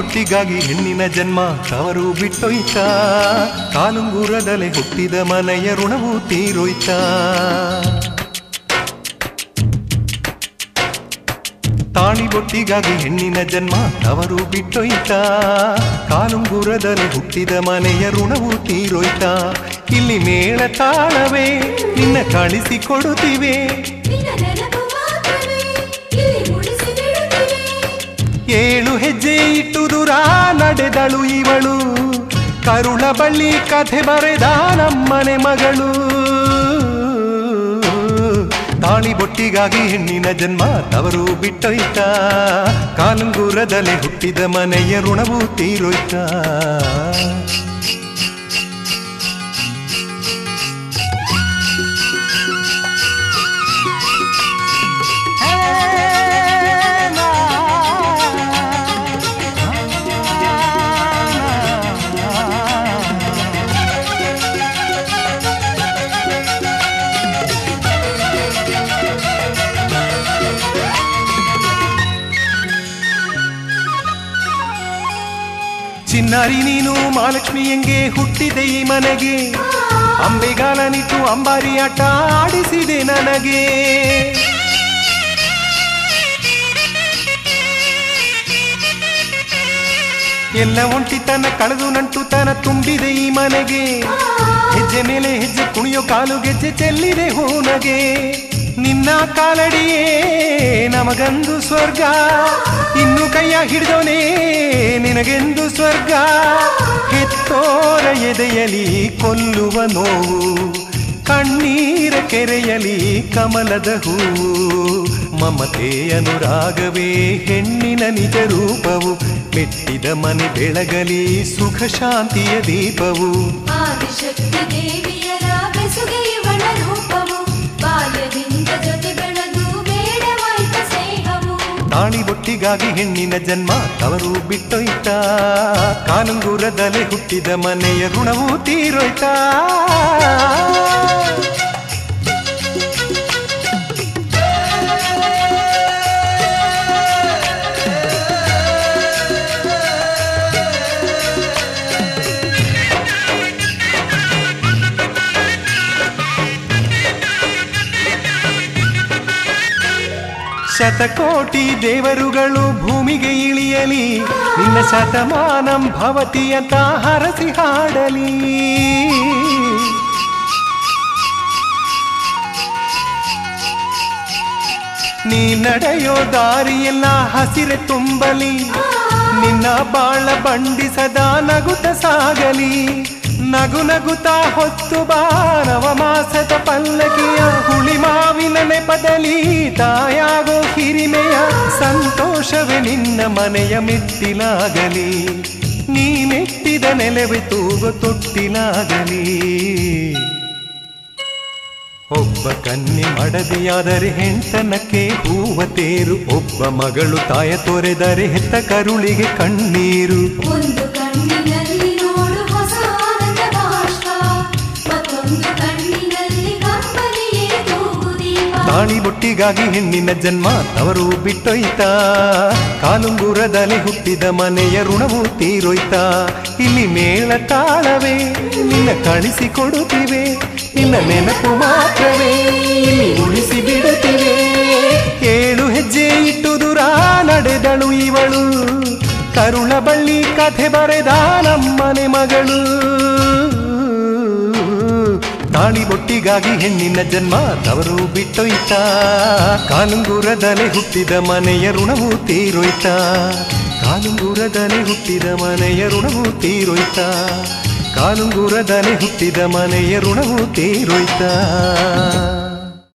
ಬೊಟ್ಟಿಗಾಗಿ ಹೆಣ್ಣಿನ ಜನ್ಮ ತವರು ಬಿಟ್ಟೊಯ್ತಾ ಕಾಲುಂಗುರದಲೆ ಹುಟ್ಟಿದ ಮನೆಯ ಋಣವು ತೀರೋಯ್ತಾ ತಾಳಿ ಬೊಟ್ಟಿಗಾಗಿ ಹೆಣ್ಣಿನ ಜನ್ಮ ತವರು ಬಿಟ್ಟೊಯ್ತಾ ಕಾಲುಂಗುರದಲ್ಲಿ ಹುಟ್ಟಿದ ಮನೆಯ ಋಣವು ತೀರೋಯ್ತಾ ಇಲ್ಲಿ ಮೇಳ ತಾಳವೇ ನಿನ್ನ ಕಳಿಸಿಕೊಡುತ್ತಿವೆ ನಿನ್ನ ನೆನಪು ಮಾತ್ರವೇ ಇಲ್ಲಿ ಮುಡಿಸಿ ಬಿಡುತ್ತಿವೆ ಏಳು ಹೆಜ್ಜೆ ಇಟ್ಟು ದೂರ ನಡೆದಳು ಇವಳು ಕರುಳ ಬಳ್ಳಿ ಕಥೆ ಬರೆದ ನಮ್ಮನೆ ಮಗಳು ತಾಳಿ ಬೊಟ್ಟಿಗಾಗಿ ಹೆಣ್ಣಿನ ಜನ್ಮ ತವರು ಬಿಟ್ಟೊಯ್ತಾ ಕಾಲುಂಗುರದಲೆ ಹುಟ್ಟಿದ ಮನೆಯ ಋಣವು ತೀರೋಯ್ತಾ ಚಿನ್ನಾರಿ ನೀನು ಮಹಾಲಕ್ಷ್ಮಿ ಹೆಂಗೆ ಹುಟ್ಟಿದೆ ಈ ಮನೆಗೆ ಅಂಬೆಗಾಲನಿಟ್ಟು ಅಂಬಾರಿ ಆಟ ಆಡಿಸಿದೆ ನನಗೆ ಎಲ್ಲ ಒಂಟಿತನ ಕಳೆದು ನಂಟುತನ ತುಂಬಿದೆ ಈ ಮನೆಗೆ ಹೆಜ್ಜೆ ಮೇಲೆ ಹೆಜ್ಜೆ ಕುಣಿಯೋ ಕಾಲು ಗೆಜ್ಜೆ ಚೆಲ್ಲಿದೆ ಹೂನಗೆ ನಿನ್ನ ಕಾಲಡಿಯೇ ನಮಗಂದು ಸ್ವರ್ಗ ಇನ್ನು ಕೈಯ ಹಿಡಿದೋನೇ ನಿನಗೆಂದು ಸ್ವರ್ಗ ಹೆತ್ತೋರ ಎದೆಯಲಿ ಕೊಲ್ಲುವ ನೋವು ಕಣ್ಣೀರ ಕೆರೆಯಲಿ ಕಮಲದ ಹೂವು ಮಮತೆ ಅನುರಾಗವೇ ಹೆಣ್ಣಿನ ನಿಜ ರೂಪವು ಮೆಟ್ಟಿದ ಮನೆ ಬೆಳಗಲಿ ಸುಖ ಶಾಂತಿಯ ದೀಪವು ಆದಿಶಕ್ತಿ ದೇವಿಯರ ಬೆಸುಗೆಯವಳ ರೂಪವು ಬಾಲ್ಯದಿಂದ ಜೊತೆ ಬೆಳೆದು ಬೇಡವಾಯ್ತ ಸ್ನೇಹವು ತಾಳಿ ಬೊಟ್ಟಿಗಾಗಿ ಹೆಣ್ಣಿನ ಜನ್ಮ ತವರು ಬಿಟ್ಟೊಯ್ತಾ ಕಾಲುಂಗುರದಲೆ ಹುಟ್ಟಿದ ಮನೆಯ ಋಣವು ತೀರೋಯ್ತಾ ಶತಕೋಟಿ ದೇವರುಗಳು ಭೂಮಿಗೆ ಇಳಿಯಲಿ ನಿನ್ನ ಶತಮಾನಂ ಭವತಿ ಅಂತ ಹರಸಿ ಹಾಡಲಿ ನೀ ನಡೆಯೋ ದಾರಿಯೆಲ್ಲ ಹಸಿರೆ ತುಂಬಲಿ ನಿನ್ನ ಬಾಳ ಬಂಡಿ ಸದಾ ನಗುತ್ತ ಸಾಗಲಿ ನಗು ನಗುತ್ತಾ ಹೊತ್ತು ಬಾರವ ಮಾಸದ ಪಲ್ಲಕಿಯ ಹುಳಿ ಮಾವಿನ ನೆಪದಲ್ಲಿ ತಾಯಾಗೋ ಹಿರಿಮೆಯ ಸಂತೋಷವೇ ನಿನ್ನ ಮನೆಯ ಮೆಟ್ಟಿಲಾಗಲಿ ನೀ ಮೆಟ್ಟಿದ ನೆಲವೆ ತೂಗು ತೊಟ್ಟಿಲಾಗಲಿ ಒಬ್ಬ ಕನ್ಯೆ ಮಡದಿಯಾದರೆ ಹೆಂಡತನಕ್ಕೆ ಹೂವ ತೇರು ಒಬ್ಬ ಮಗಳು ತಾಯ ತೊರೆದರೆ ಹೆತ್ತ ಕರುಳಿಗೆ ಕಣ್ಣೀರು ಒಂದು ಕಣ್ಣಿನಲ್ಲಿ ನೋಡು ಹೊಸ ಆನಂದ ಬಾಷ್ಪ ಮತ್ತೊಂದು ಕಣ್ಣಿನಲ್ಲಿ ಕಂಬನಿಯೇ ತೂಗು ದೀಪ ತಾಳಿ ಬೊಟ್ಟಿಗಾಗಿ ಹೆಣ್ಣಿನ ಜನ್ಮ ತವರು ಬಿಟ್ಟೊಯ್ತಾ ಕಾಲುಂಗುರದಲ್ಲಿ ಹುಟ್ಟಿದ ಮನೆಯ ಋಣವು ತೀರೋಯ್ತಾ ಇಲ್ಲಿ ಮೇಳ ತಾಳವೇ ನಿನ್ನ ಕಳಿಸಿಕೊಡುತ್ತಿವೆ ನಿನ್ನ ನೆನಪು ಮಾತ್ರವೇ ಇಲ್ಲಿ ಉಳಿಸಿ ಬಿಡುತ್ತಿವೆ ಏಳು ಹೆಜ್ಜೆ ಇಟ್ಟು ದೂರ ನಡೆದಳು ಇವಳು ಕರುಳ ಬಳ್ಳಿ ಕಥೆ ಬರೆದ ನಮ್ಮನೆ ಮಗಳು ತಾಳಿ ಬೊಟ್ಟಿಗಾಗಿ ಹೆಣ್ಣಿನ ಜನ್ಮ ತವರು ಬಿಟ್ಟೊಯ್ತಾ ಕಾಲುಂಗುರದಲೆ ಹುಟ್ಟಿದ ಮನೆಯ ಋಣವು ತೀರೋಯ್ತಾ ಕಾಲುಂಗುರದಲೆ ಹುಟ್ಟಿದ ಮನೆಯ ಋಣವು ತೀರೋಯ್ತಾ ಕಾಲುಂಗುರದಲೆ ಹುಟ್ಟಿದ ಮನೆಯ ಋಣವು ತೀರೋಯ್ತಾ